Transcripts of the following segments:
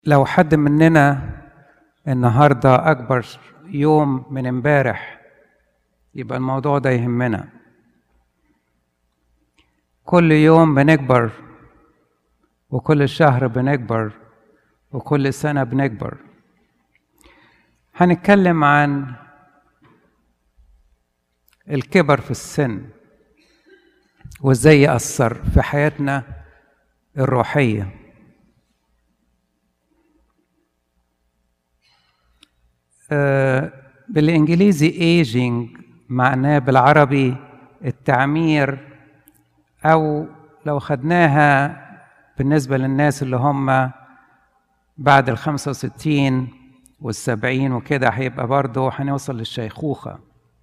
لو حد مننا النهارده اكبر يوم من امبارح يبقى الموضوع ده يهمنا كل يوم بنكبر وكل شهر بنكبر وكل سنة بنكبر هنتكلم عن الكبر في السن وازاي يأثر في حياتنا الروحية آه بالإنجليزي aging معناه بالعربي التعمير أو لو خدناها بالنسبة للناس اللي هم بعد ال 65 وال 70 وكده هيبقى برضه هنوصل للشيخوخة.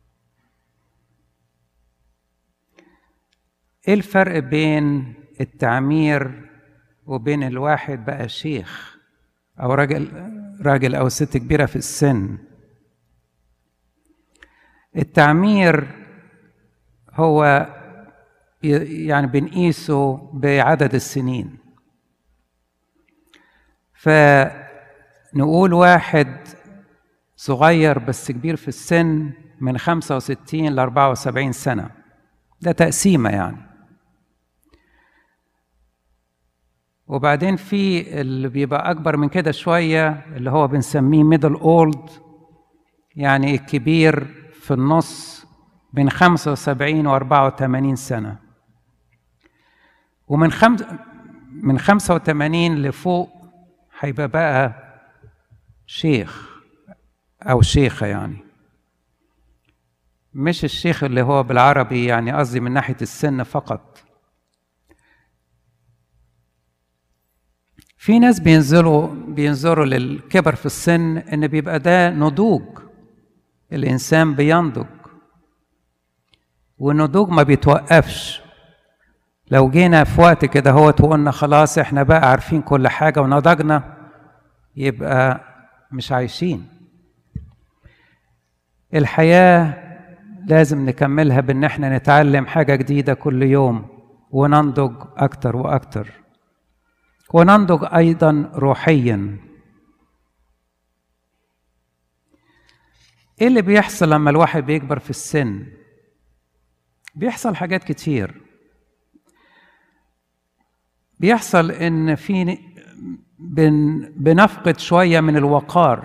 إيه الفرق بين التعمير وبين الواحد بقى شيخ أو راجل راجل أو ست كبيرة في السن؟ التعمير هو يعني بنقيسه بعدد السنين فنقول واحد صغير بس كبير في السن من 65 ل 74 سنة ده تقسيمة يعني وبعدين في اللي بيبقى أكبر من كده شوية اللي هو بنسميه ميدل أولد يعني الكبير في النص بين 75 و 84 سنة ومن خمس من 85 لفوق هيبقى بقى شيخ أو شيخة يعني مش الشيخ اللي هو بالعربي يعني قصدي من ناحية السن فقط في ناس بينزلوا بينظروا للكبر في السن ان بيبقى ده نضوج الانسان بينضج والنضوج ما بيتوقفش لو جينا في وقت كده هو وقلنا خلاص احنا بقى عارفين كل حاجة ونضجنا يبقى مش عايشين الحياة لازم نكملها بان احنا نتعلم حاجة جديدة كل يوم وننضج اكتر واكتر وننضج ايضا روحيا ايه اللي بيحصل لما الواحد بيكبر في السن بيحصل حاجات كتير بيحصل ان في بن بنفقد شويه من الوقار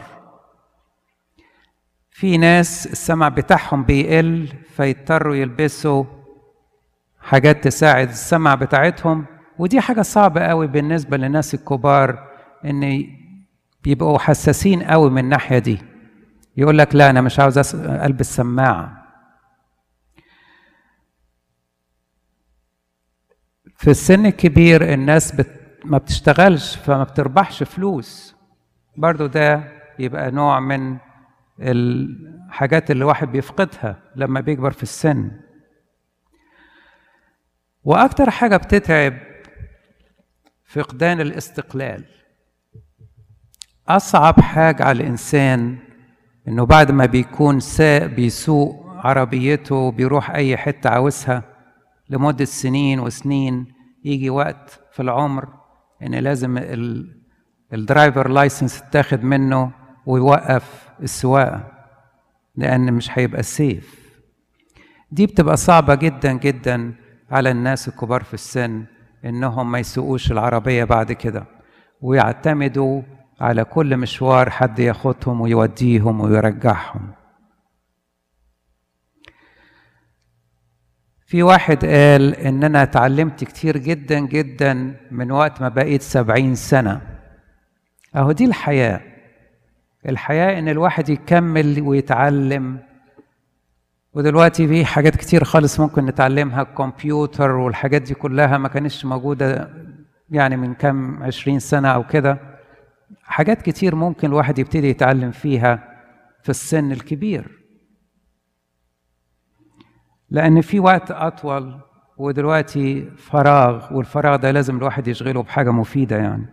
في ناس السمع بتاعهم بيقل فيضطروا يلبسوا حاجات تساعد السمع بتاعتهم ودي حاجة صعبة قوي بالنسبة للناس الكبار ان بيبقوا حساسين قوي من الناحية دي يقول لك لا انا مش عاوز البس سماعة في السن الكبير الناس بت ما بتشتغلش فما بتربحش فلوس برضو ده يبقى نوع من الحاجات اللي الواحد بيفقدها لما بيكبر في السن واكتر حاجه بتتعب فقدان الاستقلال اصعب حاجه على الانسان انه بعد ما بيكون ساق بيسوق عربيته بيروح اي حته عاوزها لمده سنين وسنين يجي وقت في العمر ان لازم الدرايفر لايسنس تاخد منه ويوقف السواقه لان مش هيبقى سيف دي بتبقى صعبه جدا جدا على الناس الكبار في السن انهم ما يسوقوش العربيه بعد كده ويعتمدوا على كل مشوار حد ياخدهم ويوديهم ويرجعهم في واحد قال ان انا اتعلمت كتير جدا جدا من وقت ما بقيت سبعين سنة اهو دي الحياة الحياة ان الواحد يكمل ويتعلم ودلوقتي في حاجات كتير خالص ممكن نتعلمها الكمبيوتر والحاجات دي كلها ما كانتش موجودة يعني من كام عشرين سنة أو كده حاجات كتير ممكن الواحد يبتدي يتعلم فيها في السن الكبير لأن في وقت أطول ودلوقتي فراغ والفراغ ده لازم الواحد يشغله بحاجة مفيدة يعني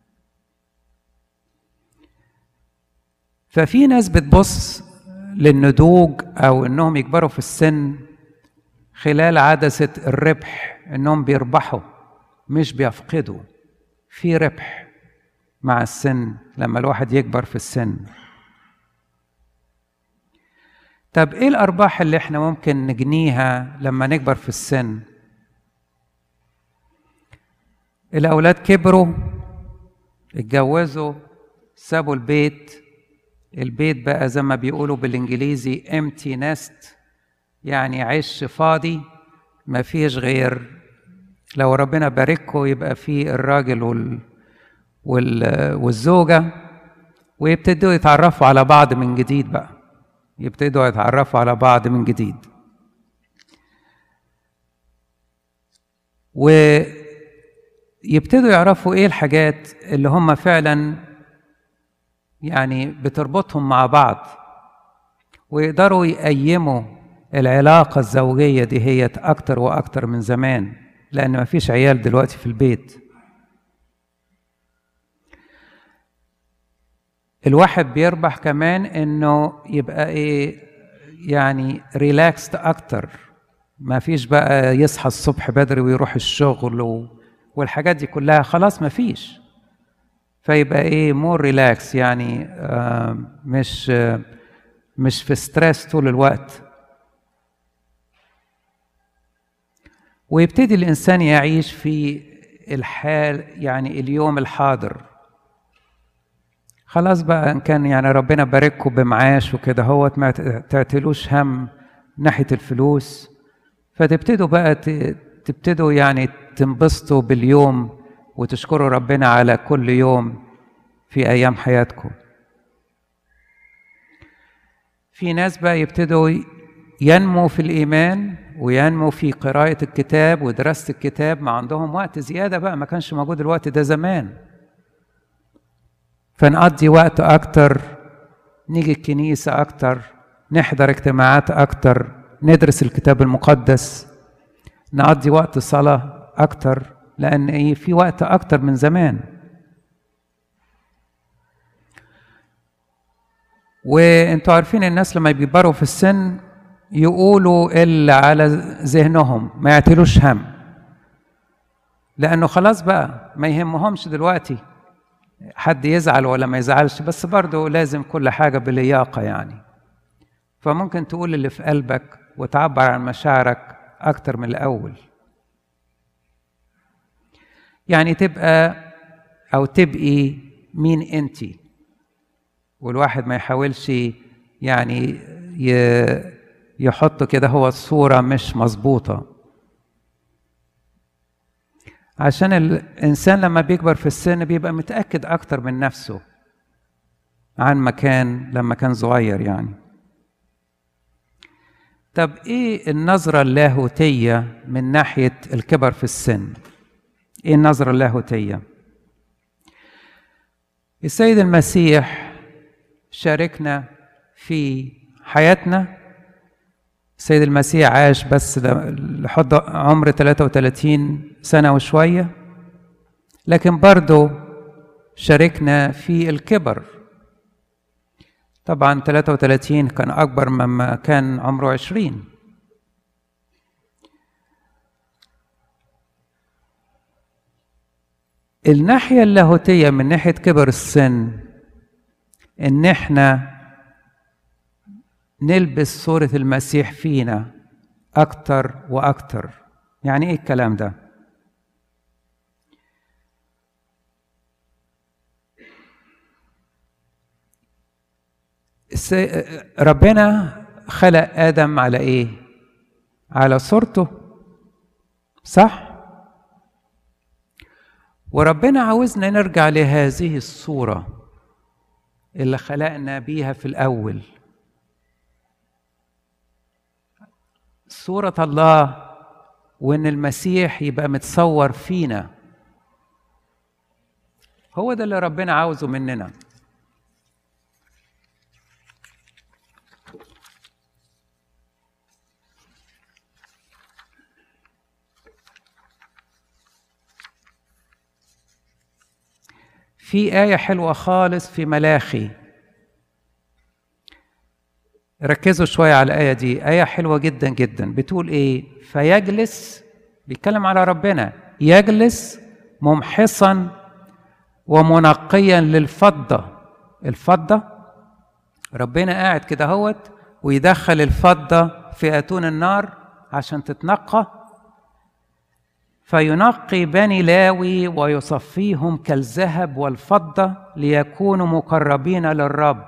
ففي ناس بتبص للنضوج او انهم يكبروا في السن خلال عدسه الربح انهم بيربحوا مش بيفقدوا في ربح مع السن لما الواحد يكبر في السن طب ايه الارباح اللي احنا ممكن نجنيها لما نكبر في السن الاولاد كبروا اتجوزوا سابوا البيت البيت بقى زي ما بيقولوا بالانجليزي empty nest يعني عش فاضي ما فيش غير لو ربنا باركه يبقى فيه الراجل وال... وال... والزوجة ويبتدوا يتعرفوا على بعض من جديد بقى يبتدوا يتعرفوا على بعض من جديد ويبتدوا يعرفوا ايه الحاجات اللي هم فعلا يعني بتربطهم مع بعض ويقدروا يقيموا العلاقة الزوجية دي هي أكتر وأكتر من زمان لأن مفيش عيال دلوقتي في البيت الواحد بيربح كمان انه يبقى ايه يعني ريلاكست اكتر ما فيش بقى يصحى الصبح بدري ويروح الشغل و... والحاجات دي كلها خلاص ما فيش فيبقى ايه مور ريلاكس يعني آه مش آه مش في ستريس طول الوقت ويبتدي الانسان يعيش في الحال يعني اليوم الحاضر خلاص بقى ان كان يعني ربنا بارككم بمعاش وكده هوت ما تعتلوش هم ناحيه الفلوس فتبتدوا بقى تبتدوا يعني تنبسطوا باليوم وتشكروا ربنا على كل يوم في ايام حياتكم في ناس بقى يبتدوا ينمو في الايمان وينمو في قراءه الكتاب ودراسه الكتاب ما عندهم وقت زياده بقى ما كانش موجود الوقت ده زمان فنقضي وقت أكتر نيجي الكنيسة أكتر نحضر اجتماعات أكتر ندرس الكتاب المقدس نقضي وقت صلاة أكتر لأن إيه في وقت أكتر من زمان وانتوا عارفين الناس لما بيكبروا في السن يقولوا اللي على ذهنهم ما يعتلوش هم لأنه خلاص بقى ما يهمهمش دلوقتي حد يزعل ولا ما يزعلش بس برضه لازم كل حاجة بلياقة يعني فممكن تقول اللي في قلبك وتعبر عن مشاعرك أكتر من الأول يعني تبقى أو تبقي مين أنت والواحد ما يحاولش يعني يحط كده هو الصورة مش مظبوطة عشان الإنسان لما بيكبر في السن بيبقى متأكد أكتر من نفسه عن مكان لما كان صغير يعني طب إيه النظرة اللاهوتية من ناحية الكبر في السن إيه النظرة اللاهوتية السيد المسيح شاركنا في حياتنا السيد المسيح عاش بس لحد عمر 33 سنة وشوية لكن برضه شاركنا في الكبر طبعا 33 كان أكبر مما كان عمره 20 الناحية اللاهوتية من ناحية كبر السن إن إحنا نلبس صورة المسيح فينا أكتر وأكتر يعني إيه الكلام ده؟ ربنا خلق آدم على إيه؟ على صورته صح؟ وربنا عاوزنا نرجع لهذه الصورة اللي خلقنا بيها في الأول صورة الله وإن المسيح يبقى متصور فينا هو ده اللي ربنا عاوزه مننا في آية حلوة خالص في ملاخي ركزوا شوية على الآية دي آية حلوة جدا جدا بتقول إيه فيجلس بيتكلم على ربنا يجلس ممحصا ومنقيا للفضة الفضة ربنا قاعد كده هوت ويدخل الفضة في أتون النار عشان تتنقى فينقي بني لاوي ويصفيهم كالذهب والفضة ليكونوا مقربين للرب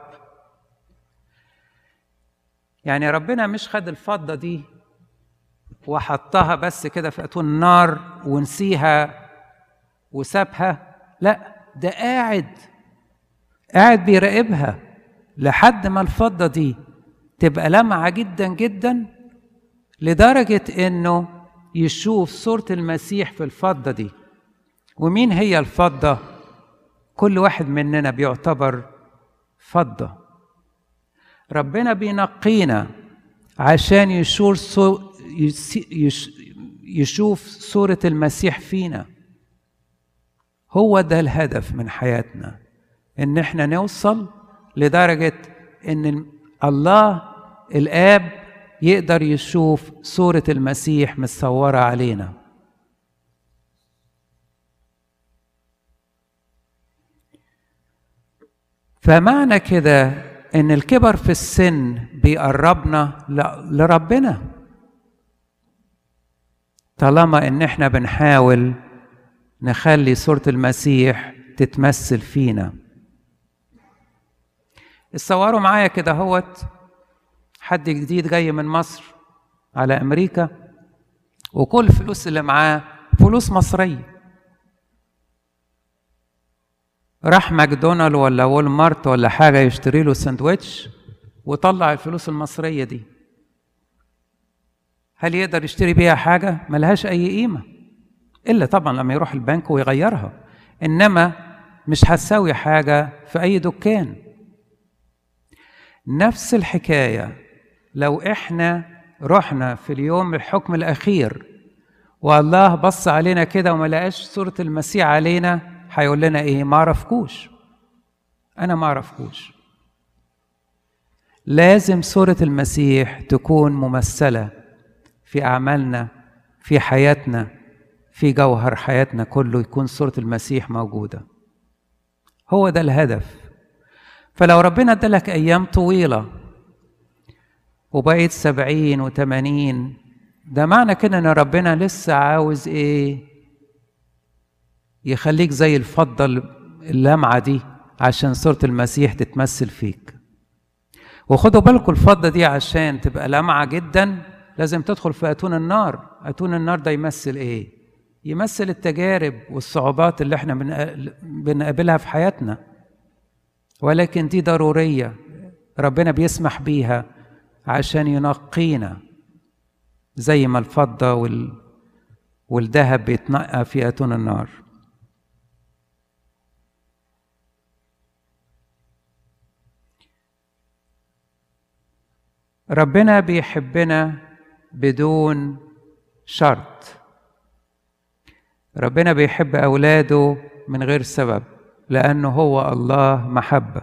يعني ربنا مش خد الفضة دي وحطها بس كده في أتون النار ونسيها وسابها لا ده قاعد قاعد بيراقبها لحد ما الفضة دي تبقى لمعة جدا جدا لدرجة انه يشوف صورة المسيح في الفضة دي ومين هي الفضة كل واحد مننا بيعتبر فضة ربنا بينقينا عشان يشور يشوف صورة المسيح فينا هو ده الهدف من حياتنا ان احنا نوصل لدرجة ان الله الاب يقدر يشوف صورة المسيح متصورة علينا فمعنى كده ان الكبر في السن بيقربنا لربنا طالما ان احنا بنحاول نخلي صورة المسيح تتمثل فينا اتصوروا معايا كده هوت حد جديد جاي من مصر على امريكا وكل الفلوس اللي معاه فلوس مصريه راح ماكدونالد ولا وول مارت ولا حاجه يشتري له سندوتش وطلع الفلوس المصريه دي هل يقدر يشتري بيها حاجه ملهاش اي قيمه الا طبعا لما يروح البنك ويغيرها انما مش هتساوي حاجه في اي دكان نفس الحكايه لو احنا رحنا في اليوم الحكم الاخير والله بص علينا كده وما لقاش صوره المسيح علينا هيقول لنا ايه ما عرفكوش انا ما عرفكوش لازم صوره المسيح تكون ممثله في اعمالنا في حياتنا في جوهر حياتنا كله يكون صوره المسيح موجوده هو ده الهدف فلو ربنا ادالك ايام طويله وبقيت سبعين وثمانين ده معنى كده ان ربنا لسه عاوز ايه يخليك زي الفضة اللمعة دي عشان صورة المسيح تتمثل فيك وخدوا بالكم الفضة دي عشان تبقى لمعة جدا لازم تدخل في أتون النار أتون النار ده يمثل إيه؟ يمثل التجارب والصعوبات اللي احنا بنقابلها في حياتنا ولكن دي ضرورية ربنا بيسمح بيها عشان ينقينا زي ما الفضة وال... والذهب بيتنقى في أتون النار ربنا بيحبنا بدون شرط ربنا بيحب أولاده من غير سبب لأنه هو الله محبة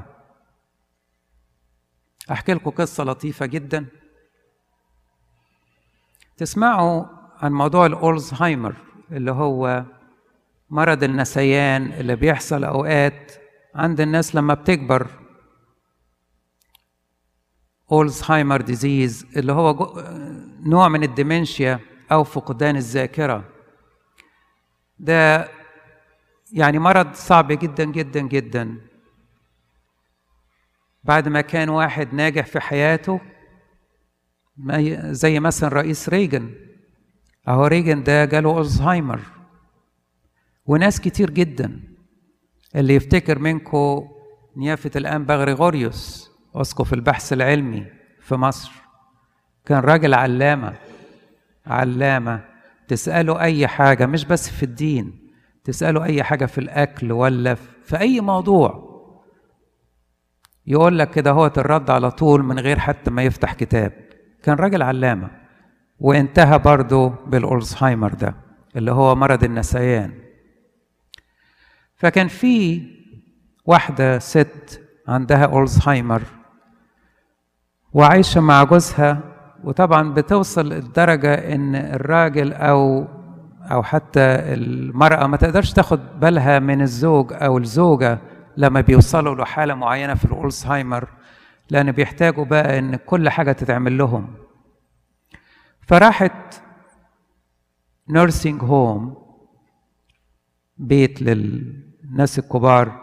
أحكي لكم قصة لطيفة جدا تسمعوا عن موضوع الأولزهايمر اللي هو مرض النسيان اللي بيحصل أوقات عند الناس لما بتكبر أولزهايمر ديزيز اللي هو نوع من الديمنشيا أو فقدان الذاكرة ده يعني مرض صعب جدا جدا جدا بعد ما كان واحد ناجح في حياته زي مثلا رئيس ريجن اهو ريجن ده جاله الزهايمر وناس كتير جدا اللي يفتكر منكم نيافة الأنبا غريغوريوس أسقف البحث العلمي في مصر كان راجل علامة علامة تسأله أي حاجة مش بس في الدين تسأله أي حاجة في الأكل ولا في أي موضوع يقول لك كده هو الرد على طول من غير حتى ما يفتح كتاب كان راجل علامة وانتهى برضه بالألزهايمر ده اللي هو مرض النسيان فكان في واحدة ست عندها ألزهايمر وعايشة مع جوزها وطبعا بتوصل الدرجة إن الراجل أو أو حتى المرأة ما تقدرش تاخد بالها من الزوج أو الزوجة لما بيوصلوا لحالة معينة في الألزهايمر لأن بيحتاجوا بقى إن كل حاجة تتعمل لهم فراحت نيرسينج هوم بيت للناس الكبار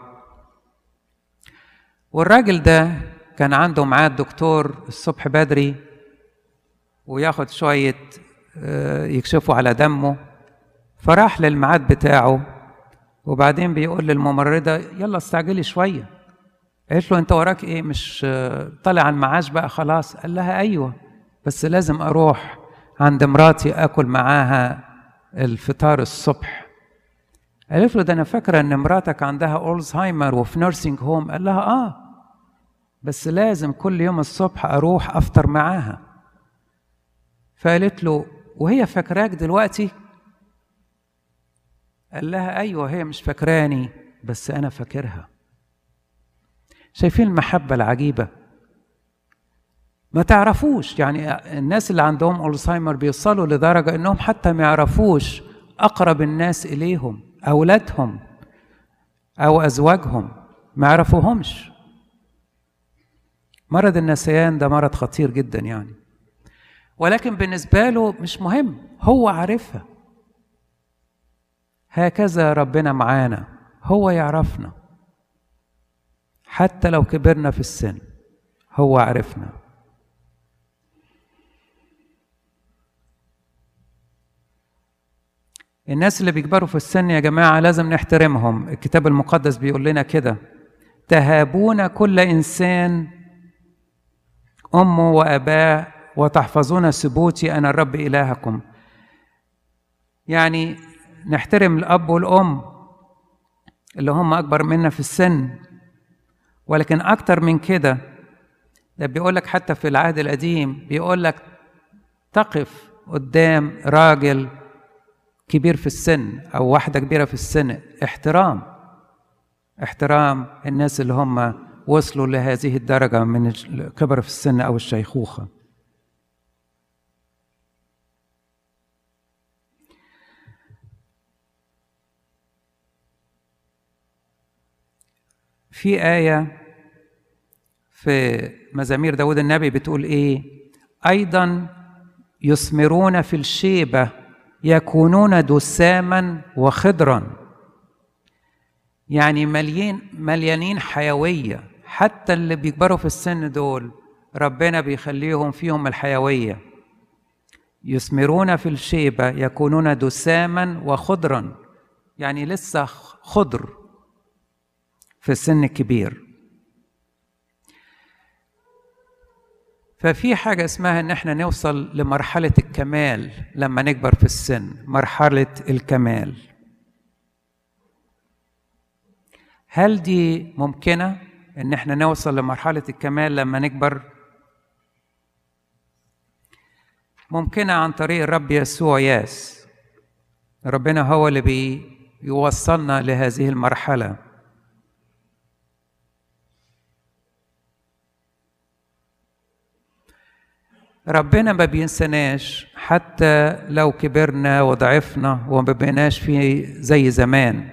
والراجل ده كان عنده ميعاد دكتور الصبح بدري وياخد شوية يكشفوا على دمه فراح للميعاد بتاعه وبعدين بيقول للممرضة يلا استعجلي شوية قالت له انت وراك ايه مش طالع عن معاش بقى خلاص قال لها ايوه بس لازم اروح عند مراتي اكل معاها الفطار الصبح قالت له ده انا فاكره ان مراتك عندها اولزهايمر وفي نيرسينج هوم قال لها اه بس لازم كل يوم الصبح اروح افطر معاها فقالت له وهي فاكراك دلوقتي قال لها ايوه هي مش فاكراني بس انا فاكرها شايفين المحبه العجيبه ما تعرفوش يعني الناس اللي عندهم ألزهايمر بيوصلوا لدرجة إنهم حتى ما يعرفوش أقرب الناس إليهم أولادهم أو أزواجهم ما يعرفوهمش مرض النسيان ده مرض خطير جدا يعني ولكن بالنسبة له مش مهم هو عارفها هكذا ربنا معانا هو يعرفنا حتى لو كبرنا في السن هو عرفنا الناس اللي بيكبروا في السن يا جماعة لازم نحترمهم الكتاب المقدس بيقول لنا كده تهابون كل إنسان أمه وأباه وتحفظون ثبوتي أنا الرب إلهكم يعني نحترم الأب والأم اللي هم أكبر منا في السن ولكن أكتر من كده ده بيقول لك حتى في العهد القديم بيقول لك تقف قدام راجل كبير في السن او واحده كبيره في السن احترام احترام الناس اللي هم وصلوا لهذه الدرجه من الكبر في السن او الشيخوخه في آية في مزامير داود النبي بتقول إيه أيضا يثمرون في الشيبة يكونون دساما وخضرا يعني مليين مليانين حيويه حتى اللي بيكبروا في السن دول ربنا بيخليهم فيهم الحيويه يثمرون في الشيبه يكونون دساما وخضرا يعني لسه خضر في السن الكبير ففي حاجة اسمها إن إحنا نوصل لمرحلة الكمال لما نكبر في السن، مرحلة الكمال. هل دي ممكنة إن إحنا نوصل لمرحلة الكمال لما نكبر؟ ممكنة عن طريق الرب يسوع ياس. ربنا هو اللي بيوصلنا لهذه المرحلة. ربنا ما بينسناش حتى لو كبرنا وضعفنا وما بقيناش في زي زمان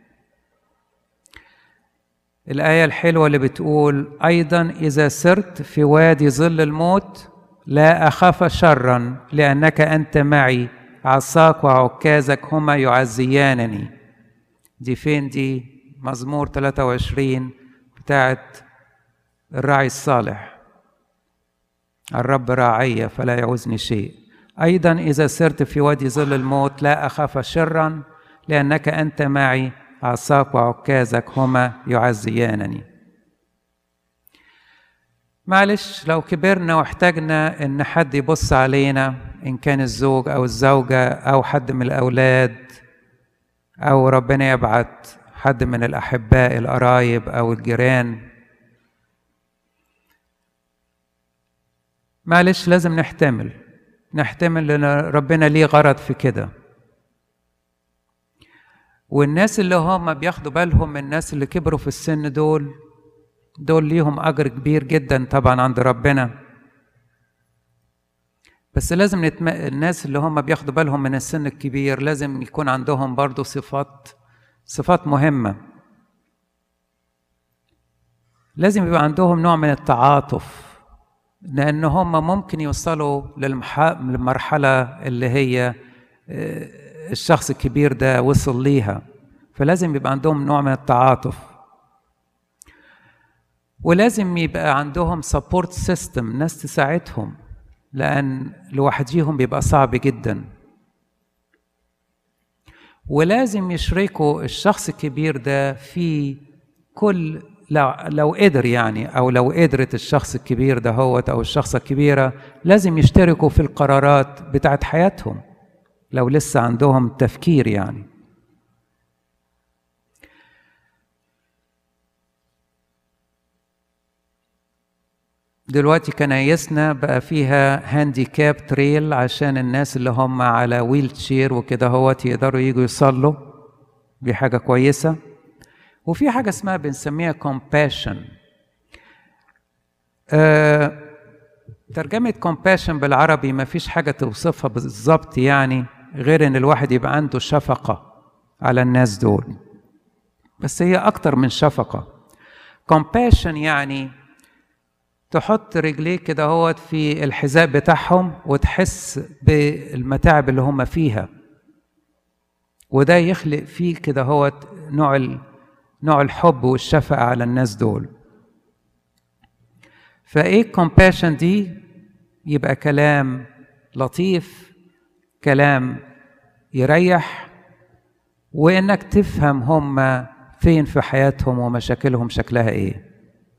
الآية الحلوة اللي بتقول أيضا إذا سرت في وادي ظل الموت لا أخاف شرا لأنك أنت معي عصاك وعكازك هما يعزيانني دي فين دي مزمور 23 بتاعت الراعي الصالح الرب راعي فلا يعوزني شيء ايضا اذا سرت في وادي ظل الموت لا اخاف شرا لانك انت معي عصاك وعكازك هما يعزيانني معلش لو كبرنا واحتاجنا ان حد يبص علينا ان كان الزوج او الزوجه او حد من الاولاد او ربنا يبعت حد من الاحباء القرايب او الجيران معلش لازم نحتمل نحتمل لان ربنا ليه غرض في كده والناس اللي هم بياخدوا بالهم من الناس اللي كبروا في السن دول دول ليهم اجر كبير جدا طبعا عند ربنا بس لازم نتم... الناس اللي هم بياخدوا بالهم من السن الكبير لازم يكون عندهم برضو صفات صفات مهمة لازم يبقى عندهم نوع من التعاطف لأن هم ممكن يوصلوا للمح... للمرحلة اللي هي الشخص الكبير ده وصل ليها فلازم يبقى عندهم نوع من التعاطف ولازم يبقى عندهم سبورت سيستم ناس تساعدهم لأن لوحديهم بيبقى صعب جدا ولازم يشركوا الشخص الكبير ده في كل لو, لو قدر يعني أو لو قدرت الشخص الكبير ده هو أو الشخصة الكبيرة لازم يشتركوا في القرارات بتاعت حياتهم لو لسه عندهم تفكير يعني دلوقتي كنايسنا بقى فيها هانديكاب تريل عشان الناس اللي هم على ويل تشير وكده هوت يقدروا يجوا يصلوا دي حاجة كويسة وفي حاجة اسمها بنسميها كومباشن آه ترجمة كومباشن بالعربي ما فيش حاجة توصفها بالظبط يعني غير ان الواحد يبقى عنده شفقة على الناس دول بس هي أكتر من شفقة كومباشن يعني تحط رجليك كده هوت في الحذاء بتاعهم وتحس بالمتاعب اللي هم فيها وده يخلق فيك كده هوت نوع نوع الحب والشفقة على الناس دول فايه الكومباشن دي يبقى كلام لطيف كلام يريح وانك تفهم هم فين في حياتهم ومشاكلهم شكلها ايه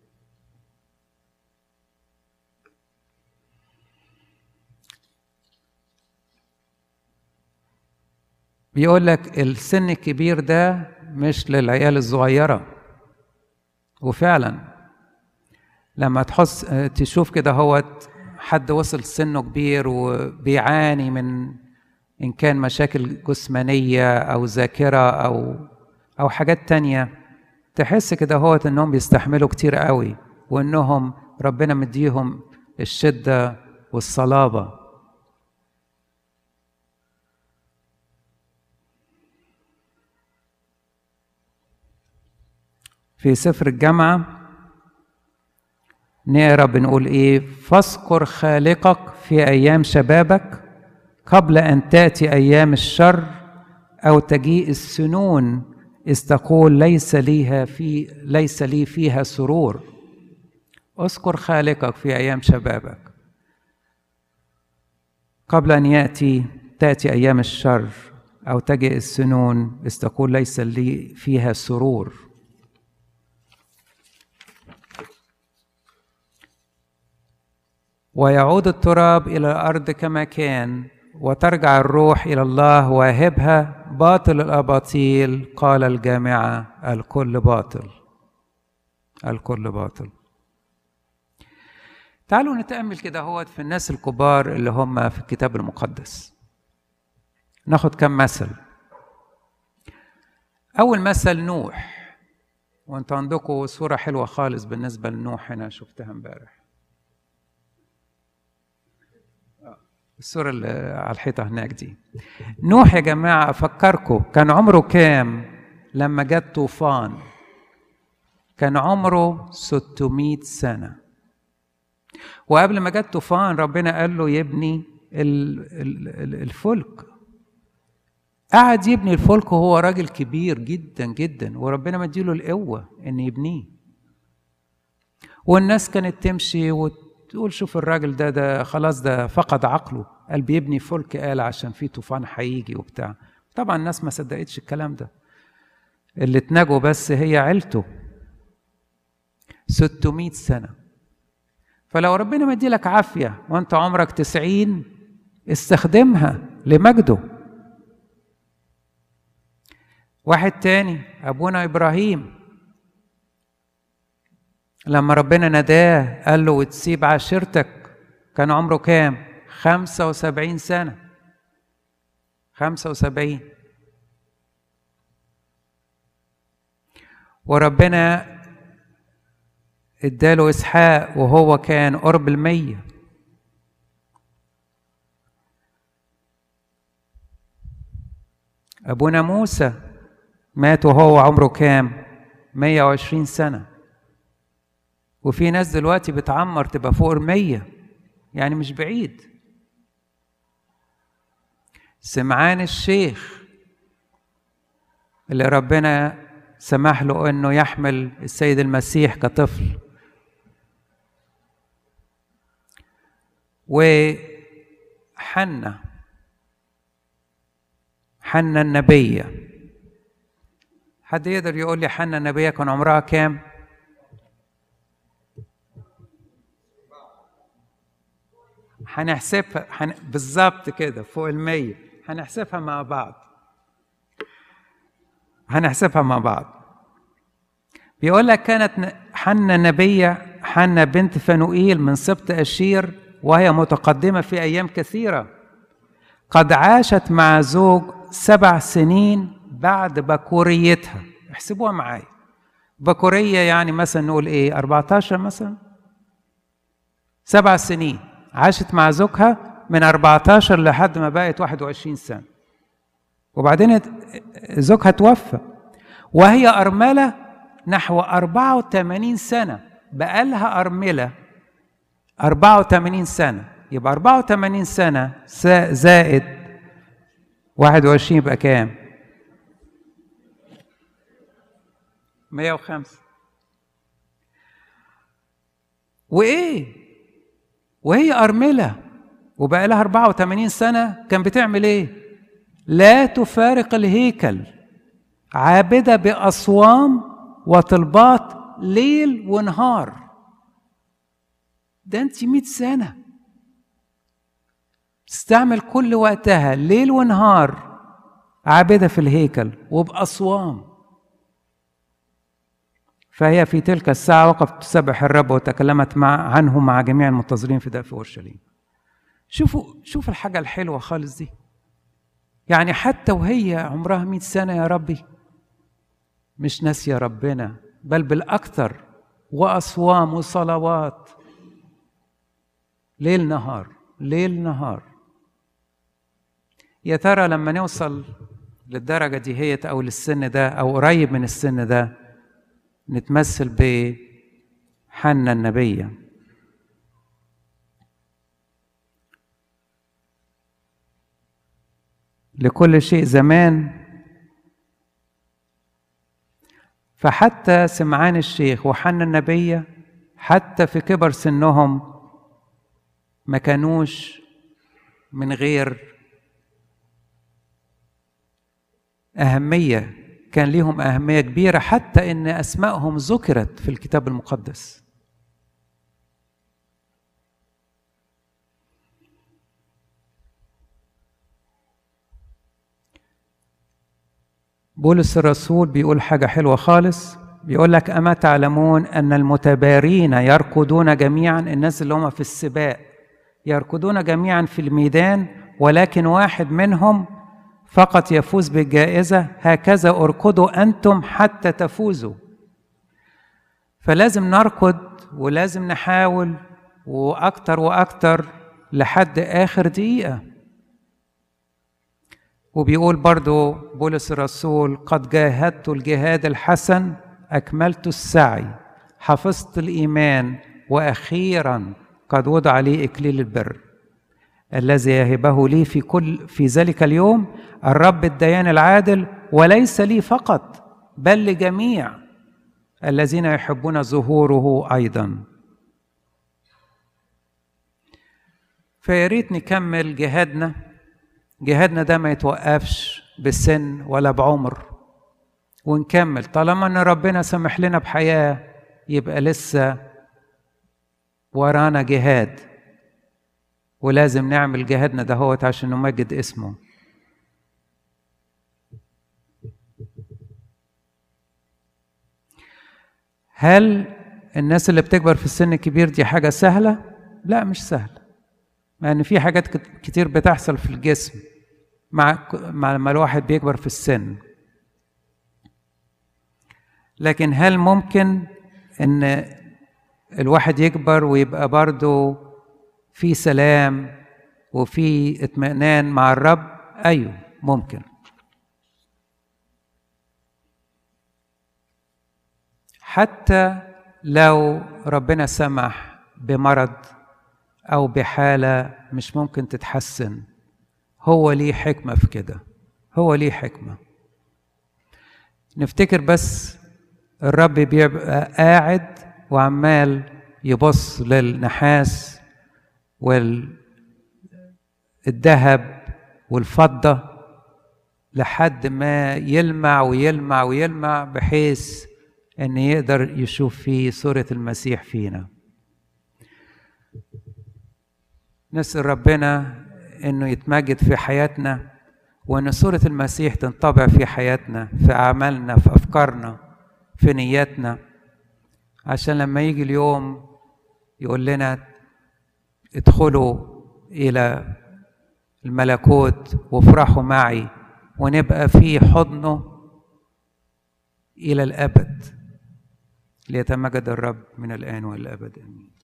بيقول لك السن الكبير ده مش للعيال الصغيرة وفعلا لما تحس تشوف كده هو حد وصل سنه كبير وبيعاني من إن كان مشاكل جسمانية أو ذاكرة أو أو حاجات تانية تحس كده هو إنهم بيستحملوا كتير قوي وإنهم ربنا مديهم الشدة والصلابة في سفر الجامعة نقرا بنقول ايه فاذكر خالقك في ايام شبابك قبل ان تاتي ايام الشر او تجيء السنون اذ تقول ليس ليها في ليس لي فيها سرور اذكر خالقك في ايام شبابك قبل ان ياتي تاتي ايام الشر او تجيء السنون اذ تقول ليس لي فيها سرور ويعود التراب الى الارض كما كان وترجع الروح الى الله واهبها باطل الاباطيل قال الجامعه الكل باطل الكل باطل تعالوا نتامل كده هو في الناس الكبار اللي هم في الكتاب المقدس ناخد كم مثل اول مثل نوح وانتوا عندكم صوره حلوه خالص بالنسبه لنوح هنا شفتها امبارح الصورة اللي على الحيطة هناك دي نوح يا جماعة أفكركم كان عمره كام لما جت طوفان كان عمره 600 سنة وقبل ما جت طوفان ربنا قال له يبني الفلك قعد يبني الفلك وهو راجل كبير جدا جدا وربنا مديله القوة إن يبنيه والناس كانت تمشي وت تقول شوف الراجل ده ده خلاص ده فقد عقله قال بيبني فلك قال عشان في طوفان هيجي وبتاع طبعا الناس ما صدقتش الكلام ده اللي اتنجوا بس هي عيلته 600 سنة فلو ربنا مدي لك عافية وانت عمرك تسعين استخدمها لمجده واحد تاني أبونا إبراهيم لما ربنا ناداه قال له وتسيب عشيرتك كان عمره كام خمسة وسبعين سنة خمسة وسبعين وربنا اداله إسحاق وهو كان قرب المية أبونا موسى مات وهو عمره كام 120 سنة وفي ناس دلوقتي بتعمر تبقى فوق المية يعني مش بعيد سمعان الشيخ اللي ربنا سمح له انه يحمل السيد المسيح كطفل وحنة حنة النبية حد يقدر يقول لي حنة النبية كان عمرها كام؟ هنحسبها حن... بالظبط كده فوق المية هنحسبها مع بعض هنحسبها مع بعض بيقول لك كانت حنة نبية حنة بنت فنوئيل من سبط أشير وهي متقدمة في أيام كثيرة قد عاشت مع زوج سبع سنين بعد بكوريتها احسبوها معايا بكورية يعني مثلا نقول ايه 14 مثلا سبع سنين عاشت مع زوجها من 14 لحد ما بقت 21 سنة وبعدين زوجها توفى وهي أرملة نحو 84 سنة بقالها أرملة 84 سنة يبقى 84 سنة زائد 21 يبقى كام؟ 105 وإيه؟ وهي أرملة وبقى لها 84 سنة كان بتعمل إيه؟ لا تفارق الهيكل عابدة بأصوام وطلبات ليل ونهار ده انت 100 سنة تستعمل كل وقتها ليل ونهار عابدة في الهيكل وبأصوام فهي في تلك الساعة وقفت تسبح الرب وتكلمت مع عنه مع جميع المنتظرين في في أورشليم شوفوا شوفوا الحاجة الحلوة خالص دي يعني حتى وهي عمرها مئة سنة يا ربي مش ناسية ربنا بل بالأكثر وأصوام وصلوات ليل نهار ليل نهار يا ترى لما نوصل للدرجة دي هي أو للسن ده أو قريب من السن ده نتمثل بحنة النبية لكل شيء زمان فحتى سمعان الشيخ وحنا النبية حتى في كبر سنهم ما كانوش من غير أهمية كان ليهم أهمية كبيرة حتى إن أسمائهم ذكرت في الكتاب المقدس بولس الرسول بيقول حاجة حلوة خالص بيقول لك أما تعلمون أن المتبارين يركضون جميعا الناس اللي هم في السباق يركضون جميعا في الميدان ولكن واحد منهم فقط يفوز بالجائزة هكذا اركضوا أنتم حتى تفوزوا فلازم نركض ولازم نحاول وأكتر وأكتر لحد آخر دقيقة وبيقول برضو بولس الرسول قد جاهدت الجهاد الحسن أكملت السعي حفظت الإيمان وأخيرا قد وضع لي إكليل البر الذي يهبه لي في كل في ذلك اليوم الرب الديان العادل وليس لي فقط بل لجميع الذين يحبون ظهوره ايضا فياريت نكمل جهادنا جهادنا ده ما يتوقفش بالسن ولا بعمر ونكمل طالما ان ربنا سمح لنا بحياه يبقى لسه ورانا جهاد ولازم نعمل جهادنا دهوت عشان نمجد اسمه هل الناس اللي بتكبر في السن الكبير دي حاجة سهلة؟ لا مش سهلة لأن في حاجات كتير بتحصل في الجسم مع مع لما الواحد بيكبر في السن لكن هل ممكن ان الواحد يكبر ويبقى برضه في سلام وفي اطمئنان مع الرب ايوه ممكن حتى لو ربنا سمح بمرض او بحاله مش ممكن تتحسن هو ليه حكمه في كده هو ليه حكمه نفتكر بس الرب بيبقى قاعد وعمال يبص للنحاس والذهب والفضه لحد ما يلمع ويلمع ويلمع بحيث ان يقدر يشوف فيه صوره المسيح فينا نسال ربنا انه يتمجد في حياتنا وان صوره المسيح تنطبع في حياتنا في اعمالنا في افكارنا في نياتنا عشان لما يجي اليوم يقول لنا ادخلوا الى الملكوت وافرحوا معي ونبقى في حضنه الى الابد ليتمجد الرب من الان والابد امين